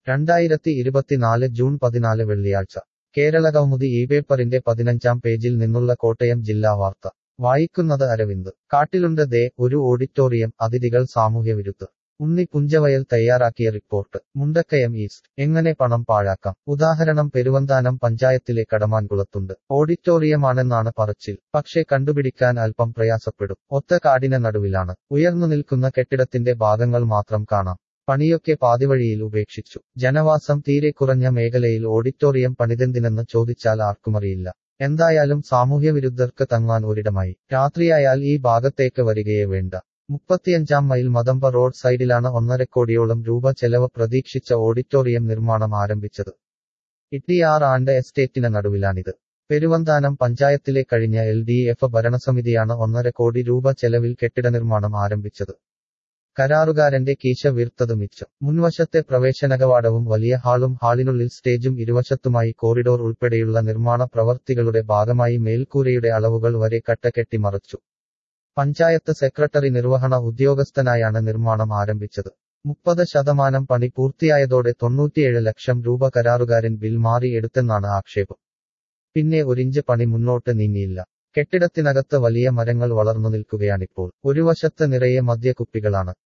രണ്ടായിരത്തി ഇരുപത്തിനാല് ജൂൺ പതിനാല് വെള്ളിയാഴ്ച കേരളകൗമുദി ഈ പേപ്പറിന്റെ പതിനഞ്ചാം പേജിൽ നിന്നുള്ള കോട്ടയം ജില്ലാ വാർത്ത വായിക്കുന്നത് അരവിന്ദ് കാട്ടിലുണ്ട് ദേ ഒരു ഓഡിറ്റോറിയം അതിഥികൾ സാമൂഹ്യവിരുദ്ധർ ഉണ്ണി പുഞ്ചവയൽ തയ്യാറാക്കിയ റിപ്പോർട്ട് മുണ്ടക്കയം ഈസ്റ്റ് എങ്ങനെ പണം പാഴാക്കാം ഉദാഹരണം പെരുവന്താനം പഞ്ചായത്തിലെ കടമാൻകുളത്തുണ്ട് ഓഡിറ്റോറിയമാണെന്നാണ് പറച്ചിൽ പക്ഷേ കണ്ടുപിടിക്കാൻ അല്പം പ്രയാസപ്പെടും ഒത്ത കാടിന് നടുവിലാണ് ഉയർന്നു നിൽക്കുന്ന കെട്ടിടത്തിന്റെ ഭാഗങ്ങൾ മാത്രം കാണാം പണിയൊക്കെ പാതിവഴിയിൽ ഉപേക്ഷിച്ചു ജനവാസം തീരെ കുറഞ്ഞ മേഖലയിൽ ഓഡിറ്റോറിയം പണിതെന്തിനെന്ന് ചോദിച്ചാൽ ആർക്കുമറിയില്ല എന്തായാലും സാമൂഹ്യവിരുദ്ധർക്ക് തങ്ങാൻ ഒരിടമായി രാത്രിയായാൽ ഈ ഭാഗത്തേക്ക് വരികയേ വേണ്ട മുപ്പത്തിയഞ്ചാം മൈൽ മദമ്പ റോഡ് സൈഡിലാണ് ഒന്നരക്കോടിയോളം രൂപ ചെലവ് പ്രതീക്ഷിച്ച ഓഡിറ്റോറിയം നിർമ്മാണം ആരംഭിച്ചത് ഇട്ടിയാർ ആൻഡ് എസ്റ്റേറ്റിന് നടുവിലാണിത് പെരുവന്താനം പഞ്ചായത്തിലെ കഴിഞ്ഞ എൽ ഡി എഫ് ഭരണസമിതിയാണ് ഒന്നര കോടി രൂപ ചെലവിൽ കെട്ടിട നിർമ്മാണം ആരംഭിച്ചത് കരാറുകാരന്റെ കീശ വീർത്തത് മിച്ചം മുൻവശത്തെ പ്രവേശന കവാടവും വലിയ ഹാളും ഹാളിനുള്ളിൽ സ്റ്റേജും ഇരുവശത്തുമായി കോറിഡോർ ഉൾപ്പെടെയുള്ള നിർമ്മാണ പ്രവർത്തികളുടെ ഭാഗമായി മേൽക്കൂരയുടെ അളവുകൾ വരെ കട്ടകെട്ടി മറച്ചു പഞ്ചായത്ത് സെക്രട്ടറി നിർവഹണ ഉദ്യോഗസ്ഥനായാണ് നിർമ്മാണം ആരംഭിച്ചത് മുപ്പത് ശതമാനം പണി പൂർത്തിയായതോടെ തൊണ്ണൂറ്റിയേഴ് ലക്ഷം രൂപ കരാറുകാരൻ ബിൽ മാറി എടുത്തെന്നാണ് ആക്ഷേപം പിന്നെ ഒരിഞ്ച് പണി മുന്നോട്ട് നീങ്ങിയില്ല കെട്ടിടത്തിനകത്ത് വലിയ മരങ്ങൾ വളർന്നു നിൽക്കുകയാണിപ്പോൾ ഒരു വശത്ത് നിറയെ മദ്യക്കുപ്പികളാണ്